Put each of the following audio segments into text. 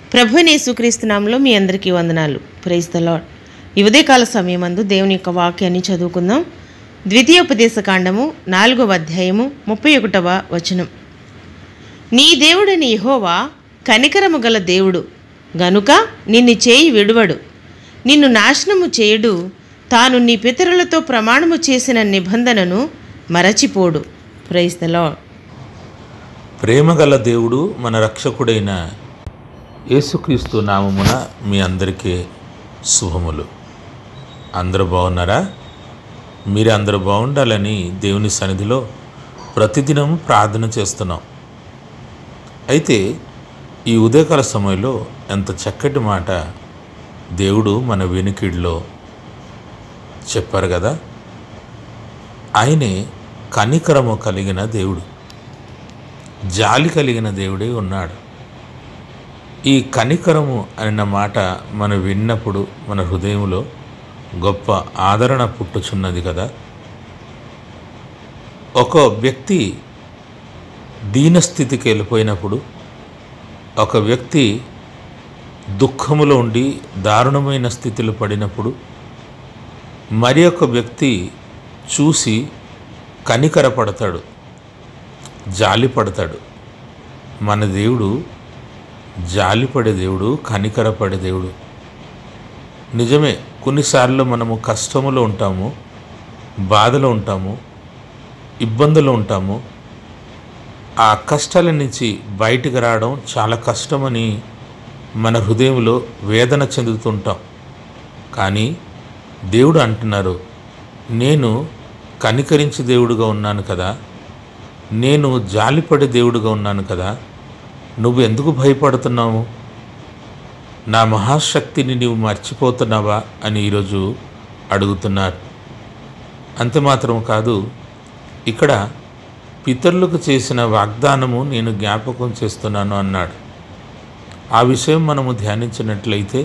ప్రభు యేసుక్రీస్తునామంలో మీ అందరికీ వందనాలు praise the lord ఈ ఉదయకాల సమయమందు దేవుని యొక్క వాక్యాన్ని చదువుకుందాం ద్వితీయోపదేశ కాండము నాలుగవ అధ్యాయము ముప్పై ఒకటవ వచనం నీ దేవుడని యెహోవా కనికరము గల దేవుడు గనుక నిన్ను చేయి విడువడు నిన్ను నాశనము చేయుడు తాను నీ పితరులతో ప్రమాణము చేసిన నిబంధనను మరచిపోడు ప్రైజ్ ద లాడ్ ప్రేమగల దేవుడు మన రక్షకుడైన యేసుక్రీస్తు నామమున మీ అందరికీ శుభములు అందరూ బాగున్నారా మీరు అందరూ బాగుండాలని దేవుని సన్నిధిలో ప్రతిదినం ప్రార్థన చేస్తున్నాం అయితే ఈ ఉదయకాల సమయంలో ఎంత చక్కటి మాట దేవుడు మన వెనుకిడిలో చెప్పారు కదా ఆయనే కనికరము కలిగిన దేవుడు జాలి కలిగిన దేవుడే ఉన్నాడు ఈ కనికరము అన్న మాట మనం విన్నప్పుడు మన హృదయంలో గొప్ప ఆదరణ పుట్టుచున్నది కదా ఒక వ్యక్తి దీనస్థితికి వెళ్ళిపోయినప్పుడు ఒక వ్యక్తి దుఃఖములో ఉండి దారుణమైన స్థితిలో పడినప్పుడు మరి ఒక వ్యక్తి చూసి కనికరపడతాడు జాలిపడతాడు మన దేవుడు జాలిపడే దేవుడు కనికరపడే దేవుడు నిజమే కొన్నిసార్లు మనము కష్టములో ఉంటాము బాధలో ఉంటాము ఇబ్బందులు ఉంటాము ఆ కష్టాల నుంచి బయటికి రావడం చాలా కష్టమని మన హృదయంలో వేదన చెందుతుంటాం కానీ దేవుడు అంటున్నారు నేను కనికరించి దేవుడుగా ఉన్నాను కదా నేను జాలిపడే దేవుడుగా ఉన్నాను కదా నువ్వు ఎందుకు భయపడుతున్నావు నా మహాశక్తిని నీవు మర్చిపోతున్నావా అని ఈరోజు అడుగుతున్నారు అంతే మాత్రం కాదు ఇక్కడ పితరులకు చేసిన వాగ్దానము నేను జ్ఞాపకం చేస్తున్నాను అన్నాడు ఆ విషయం మనము ధ్యానించినట్లయితే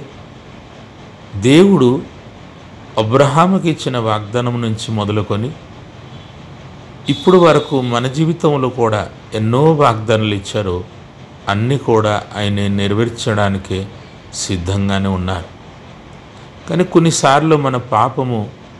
దేవుడు అబ్రహాముకి ఇచ్చిన వాగ్దానం నుంచి మొదలుకొని ఇప్పుడు వరకు మన జీవితంలో కూడా ఎన్నో వాగ్దానాలు ఇచ్చారు అన్నీ కూడా ఆయన నెరవేర్చడానికే సిద్ధంగానే ఉన్నారు కానీ కొన్నిసార్లు మన పాపము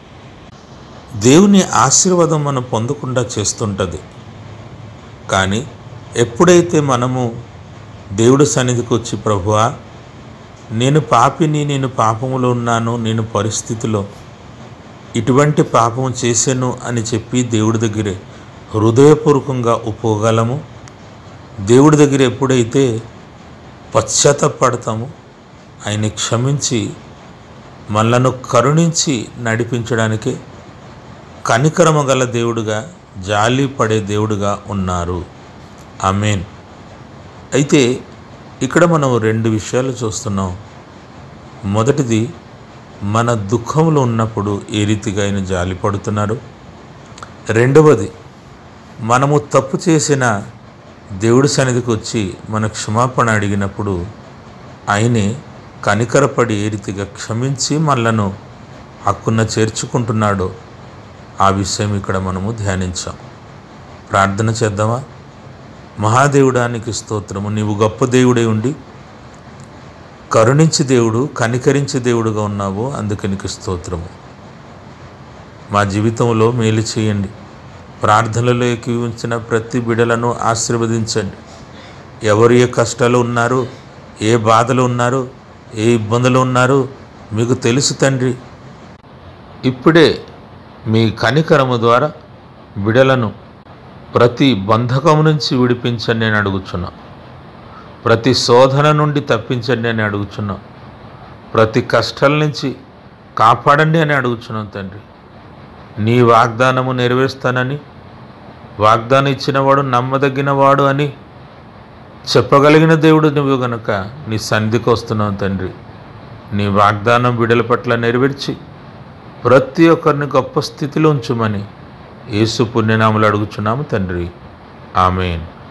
దేవుని ఆశీర్వాదం మనం పొందకుండా చేస్తుంటుంది కానీ ఎప్పుడైతే మనము దేవుడి సన్నిధికి వచ్చి ప్రభువా నేను పాపిని నేను పాపములో ఉన్నాను నేను పరిస్థితిలో ఇటువంటి పాపం చేశాను అని చెప్పి దేవుడి దగ్గర హృదయపూర్వకంగా ఒప్పుకోగలము దేవుడి దగ్గర ఎప్పుడైతే పశ్చాత్తపడతామో ఆయన క్షమించి మనలను కరుణించి నడిపించడానికి కనికరమ గల దేవుడుగా జాలి పడే దేవుడుగా ఉన్నారు ఆమెన్ అయితే ఇక్కడ మనం రెండు విషయాలు చూస్తున్నాం మొదటిది మన దుఃఖంలో ఉన్నప్పుడు ఏ రీతిగా ఆయన జాలి పడుతున్నారు రెండవది మనము తప్పు చేసిన దేవుడి సన్నిధికి వచ్చి మన క్షమాపణ అడిగినప్పుడు ఆయనే కనికరపడి ఏ రీతిగా క్షమించి మనలను హక్కున చేర్చుకుంటున్నాడో ఆ విషయం ఇక్కడ మనము ధ్యానించాం ప్రార్థన చేద్దామా మహాదేవుడానికి స్తోత్రము నీవు గొప్ప దేవుడై ఉండి కరుణించి దేవుడు కనికరించి దేవుడుగా ఉన్నావు అందుకు నీకు స్తోత్రము మా జీవితంలో మేలు చేయండి ప్రార్థనలో ఉంచిన ప్రతి బిడలను ఆశీర్వదించండి ఎవరు ఏ కష్టాలు ఉన్నారు ఏ బాధలు ఉన్నారు ఏ ఇబ్బందులు ఉన్నారు మీకు తెలుసు తండ్రి ఇప్పుడే మీ కనికరము ద్వారా బిడలను ప్రతి బంధకం నుంచి విడిపించండి నేను అడుగుచున్నా ప్రతి శోధన నుండి తప్పించండి అని అడుగుచున్నాం ప్రతి కష్టాల నుంచి కాపాడండి అని అడుగుచున్నాం తండ్రి నీ వాగ్దానము నెరవేరుస్తానని వాగ్దానం ఇచ్చినవాడు నమ్మదగినవాడు అని చెప్పగలిగిన దేవుడు నువ్వు గనుక నీ సన్నిధికి వస్తున్నావు తండ్రి నీ వాగ్దానం బిడల పట్ల నెరవేర్చి ప్రతి ఒక్కరిని గొప్ప స్థితిలో ఉంచుమని యేసు పుణ్యనాములు అడుగుచున్నాము తండ్రి ఆమెన్